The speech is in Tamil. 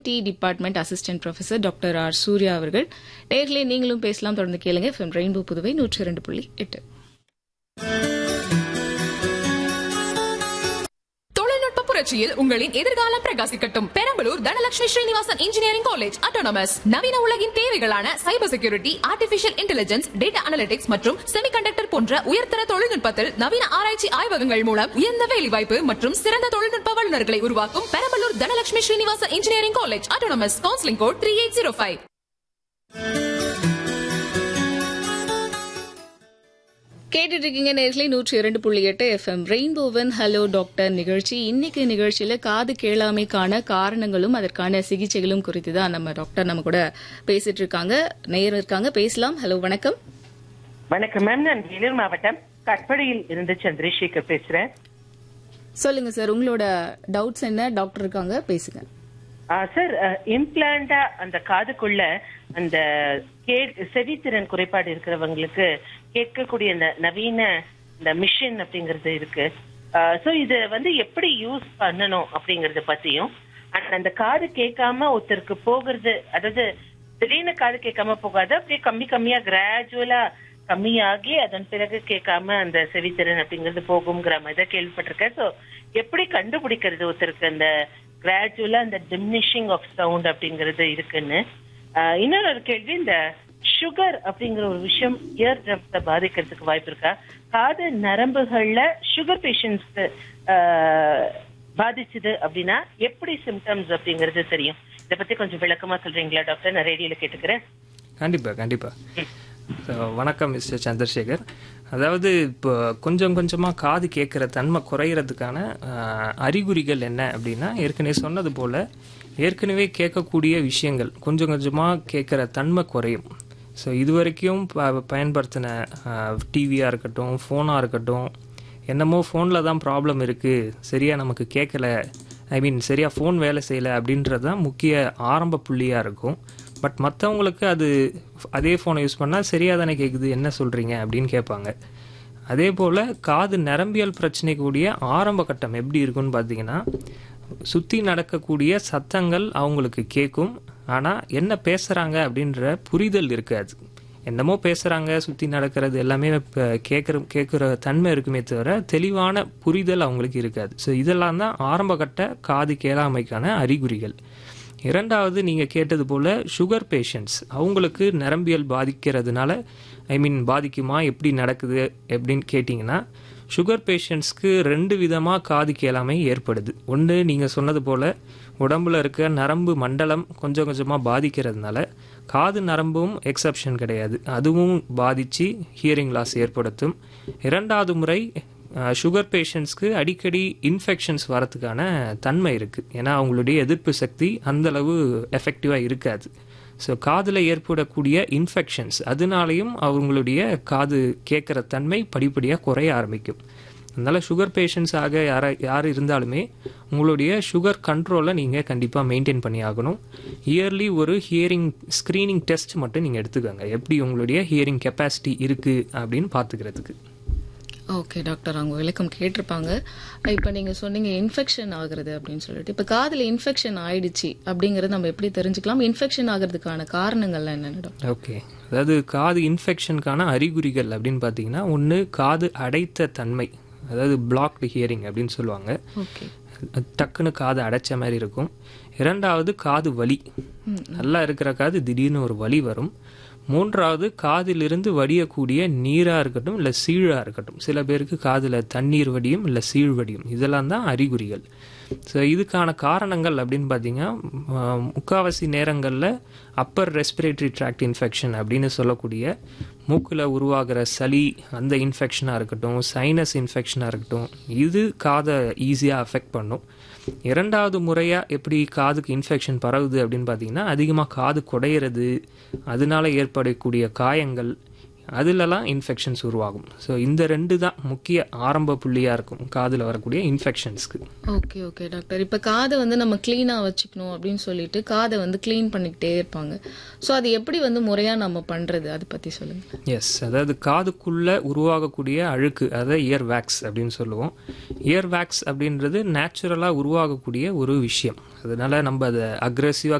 D department assistant professor doctor R Surya அவர்கள் நேர்களே நீங்களும் பேசலாம் தொடர்ந்து கேளுங்க எஃப்எம் ரெயின்போ புதுவை நூற்றி இரண்டு புள்ளி எட்டு தொழில்நுட்ப புரட்சியில் உங்களின் எதிர்காலம் பிரகாசிக்கட்டும் Perambalur Dhanalakshmi Srinivasan engineering college autonomous நவீன உலகின் தேவைகளான cyber security artificial intelligence data analytics மற்றும் செமிகண்டக்டர் போன்ற உயர்தர தொழில்நுட்பத்தில் நவீன ஆராய்ச்சி ஆய்வகங்கள் மூலம் உயர்ந்த வேலைவாய்ப்பு மற்றும் சிறந்த தொழில்நுட்ப வல்லுநர்களை உருவாக்கும் Perambalur Dhanalakshmi Srinivasan engineering college autonomous counselling code three eight zero five கேட்டுட்டு இருக்கீங்க நேர்களே நூற்றி இரண்டு புள்ளி எட்டு எஃப்எம் ரெயின்போவன் ஹலோ டாக்டர் நிகழ்ச்சி இன்னைக்கு நிகழ்ச்சியில காது கேளாமைக்கான காரணங்களும் அதற்கான சிகிச்சைகளும் குறித்து தான் நம்ம டாக்டர் நம்ம கூட பேசிட்டு இருக்காங்க நேயர் இருக்காங்க பேசலாம் ஹலோ வணக்கம் வணக்கம் மேம் நான் வேலூர் மாவட்டம் கட்படியில் இருந்து சந்திரசேகர் பேசுறேன் சொல்லுங்க சார் உங்களோட டவுட்ஸ் என்ன டாக்டர் இருக்காங்க பேசுங்க ஆ, சார் இம்ப்ளான்டா அந்த காதுக்குள்ள அந்த கே- செவித்திறன் குறைபாடு இருக்கிறவங்களுக்கு கேட்கக்கூடிய அந்த நவீன இந்த மிஷின் அப்படிங்கறது இருக்கு சோ இது வந்து எப்படி யூஸ் பண்ணணும் அப்படிங்கறத பத்தியும் and அந்த காது கேட்காம ஒருத்தருக்கு போகிறது அதாவது திடீர்னு காது கேட்காம போகாது அப்படியே கம்மி கம்மியா கிராஜுவலா கம்மியாகி அதன் பிறகு கேட்காம அந்த செவித்திறன் அப்படிங்கிறது போகுங்கிற மாதிரி தான் கேள்விப்பட்டிருக்கேன் சோ எப்படி கண்டுபிடிக்கிறது ஒருத்தருக்கு அந்த கிராஜுவலா அந்த டிமினிஷிங் ஆஃப் சவுண்ட் அப்படிங்கிறது இருக்குன்னு ஆஹ் இன்னொரு ஒரு கேள்வி இந்த சுகர் அப்படிங்கிற ஒரு விஷயம் இயர் ட்ரம்ஸ பாதிக்கிறதுக்கு வாய்ப்பு இருக்கா காது நரம்புகள்ல சுகர் பேஷண்ட்ஸ்க்கு பாதிச்சுது அப்படின்னா எப்படி சிம்டம்ஸ் அப்படிங்கிறது தெரியும் இதை பத்தி கொஞ்சம் விளக்கமா சொல்றீங்களா டாக்டர் நான் ரேடியோல கேட்டுக்கிறேன் கண்டிப்பாக கண்டிப்பாக ஸோ வணக்கம் மிஸ்டர் சந்திரசேகர் அதாவது இப்போ கொஞ்சம் கொஞ்சமாக காது கேட்குற தன்மை குறையிறதுக்கான ஆஹ், அறிகுறிகள் என்ன அப்படின்னா ஏற்கனவே சொன்னது போல் ஏற்கனவே கேட்கக்கூடிய விஷயங்கள் கொஞ்சம் கொஞ்சமாக கேட்குற தன்மை குறையும் ஸோ இது வரைக்கும் ப பயன்படுத்தின டிவியாக இருக்கட்டும் ஃபோனாக இருக்கட்டும் என்னமோ ஃபோனில் தான் ப்ராப்ளம் இருக்குது சரியாக நமக்கு கேட்கல ஐ மீன் சரியாக ஃபோன் வேலை செய்யலை அப்படின்றது தான் முக்கிய ஆரம்ப புள்ளியாக இருக்கும் பட் மற்றவங்களுக்கு அது அதே ஃபோனை யூஸ் பண்ணால் சரியாக தானே கேட்குது என்ன சொல்கிறீங்க அப்படின்னு கேட்பாங்க அதே போல் காது நரம்பியல் பிரச்சனை கூடிய ஆரம்ப கட்டம் எப்படி இருக்குன்னு பார்த்தீங்கன்னா சுற்றி நடக்கக்கூடிய சத்தங்கள் அவங்களுக்கு கேட்கும் ஆனால் என்ன பேசுகிறாங்க அப்படின்ற புரிதல் இருக்காது என்னமோ பேசுகிறாங்க சுற்றி நடக்கிறது எல்லாமே இப்போ கேட்குற கேட்குற தன்மை இருக்குமே தவிர தெளிவான புரிதல் அவங்களுக்கு இருக்காது ஸோ இதெல்லாம் தான் ஆரம்பகட்ட காது கேளாமைக்கான அறிகுறிகள் இரண்டாவது நீங்கள் கேட்டது போல் சுகர் பேஷண்ட்ஸ் அவங்களுக்கு நரம்பியல் பாதிக்கிறதுனால ஐ மீன் பாதிக்குமா எப்படி நடக்குது எப்படின்னு கேட்டிங்கன்னா சுகர் பேஷண்ட்ஸ்க்கு ரெண்டு விதமாக காது கேளாமை ஏற்படுது ஒன்று நீங்கள் சொன்னது போல் உடம்புல இருக்க நரம்பு மண்டலம் கொஞ்சம் கொஞ்சமாக பாதிக்கிறதுனால காது நரம்பும் எக்ஸப்ஷன் கிடையாது அதுவும் பாதித்து ஹியரிங் லாஸ் ஏற்படுத்தும் இரண்டாவது முறை சுகர் பேஷண்ட்ஸ்க்கு அடிக்கடி இன்ஃபெக்ஷன்ஸ் வரதுக்கான தன்மை இருக்குது ஏன்னா அவங்களுடைய எதிர்ப்பு சக்தி அந்தளவு எஃபெக்டிவாக இருக்காது ஸோ காதில் ஏற்படக்கூடிய இன்ஃபெக்ஷன்ஸ் அதனாலையும் அவங்களுடைய காது கேட்குற தன்மை படிப்படியாக குறைய ஆரம்பிக்கும் அதனால் சுகர் பேஷண்ட்ஸ் ஆக யார யார் இருந்தாலுமே உங்களுடைய சுகர் கண்ட்ரோலை நீங்கள் கண்டிப்பாக மெயின்டைன் பண்ணி ஆகணும் இயர்லி ஒரு ஹியரிங் ஸ்க்ரீனிங் டெஸ்ட் மட்டும் நீங்கள் எடுத்துக்கோங்க எப்படி உங்களுடைய ஹியரிங் கெப்பாசிட்டி இருக்குது அப்படின்னு பார்த்துக்கிறதுக்கு ஓகே டாக்டர் அவங்க விளக்கம் கேட்டிருப்பாங்க இப்போ நீங்கள் சொன்னீங்க இன்ஃபெக்ஷன் ஆகுறது அப்படின்னு சொல்லிட்டு இப்போ காதில் இன்ஃபெக்ஷன் ஆயிடுச்சு அப்படிங்கறது நம்ம எப்படி தெரிஞ்சுக்கலாம் இன்ஃபெக்ஷன் ஆகிறதுக்கான காரணங்கள்லாம் என்னென்ன டாக்டர் ஓகே அதாவது காது இன்ஃபெக்ஷனுக்கான அறிகுறிகள் அப்படின்னு பார்த்தீங்கன்னா ஒன்று காது அடைத்த தன்மை அதாவது பிளாக்டு ஹியரிங் அப்படின்னு சொல்லுவாங்க ஓகே டக்குன்னு காது அடைச்ச மாதிரி இருக்கும் இரண்டாவது காது வலி நல்லா இருக்கிற காது திடீர்னு ஒரு வலி வரும் மூன்றாவது காதிலிருந்து வடியக்கூடிய நீராக இருக்கட்டும் இல்லை சீழாக இருக்கட்டும் சில பேருக்கு காதில் தண்ணீர் வடியும் இல்லை சீழ் வடியும் இதெல்லாம் தான் அறிகுறிகள் ஸோ இதுக்கான காரணங்கள் அப்படின்னு பார்த்தீங்கன்னா ஆஹ், முக்காவாசி நேரங்களில் அப்பர் ரெஸ்பிரேட்டரி ட்ராக்ட் இன்ஃபெக்ஷன் அப்படின்னு சொல்லக்கூடிய மூக்கில் உருவாகிற சளி அந்த இன்ஃபெக்ஷனாக இருக்கட்டும் சைனஸ் இன்ஃபெக்ஷனாக இருக்கட்டும் இது காதை ஈஸியாக அஃபெக்ட் பண்ணும் இரண்டாவது முறையாக எப்படி காதுக்கு இன்ஃபெக்ஷன் பரவுது அப்படின்னு பார்த்தீங்கன்னா அதிகமாக காது குடையிறது அதனால ஏற்படக்கூடிய காயங்கள் அதுலலாம் இன்ஃபெக்ஷன்ஸ் உருவாகும் ஸோ இந்த ரெண்டு தான் முக்கிய ஆரம்ப புள்ளியாக இருக்கும் காதில் வரக்கூடிய இன்ஃபெக்ஷன்ஸ்க்கு ஓகே ஓகே டாக்டர் இப்ப காதை வந்து நம்ம கிளீனா வச்சுக்கணும் அப்படின்னு சொல்லிட்டு காதை வந்து க்ளீன் பண்ணிக்கிட்டே இருப்பாங்க சோ அது எப்படி வந்து முறையா நம்ம பண்றது அதை பத்தி சொல்லுங்க எஸ் அதாவது காதுக்குள்ளே உருவாகக்கூடிய அழுக்கு அதை இயர் வேக்ஸ் அப்படின்னு சொல்லுவோம் இயர் வேக்ஸ் அப்படின்றது நேச்சுரலாக உருவாகக்கூடிய ஒரு விஷயம் அதனால நம்ம அதை அக்ரெசிவாக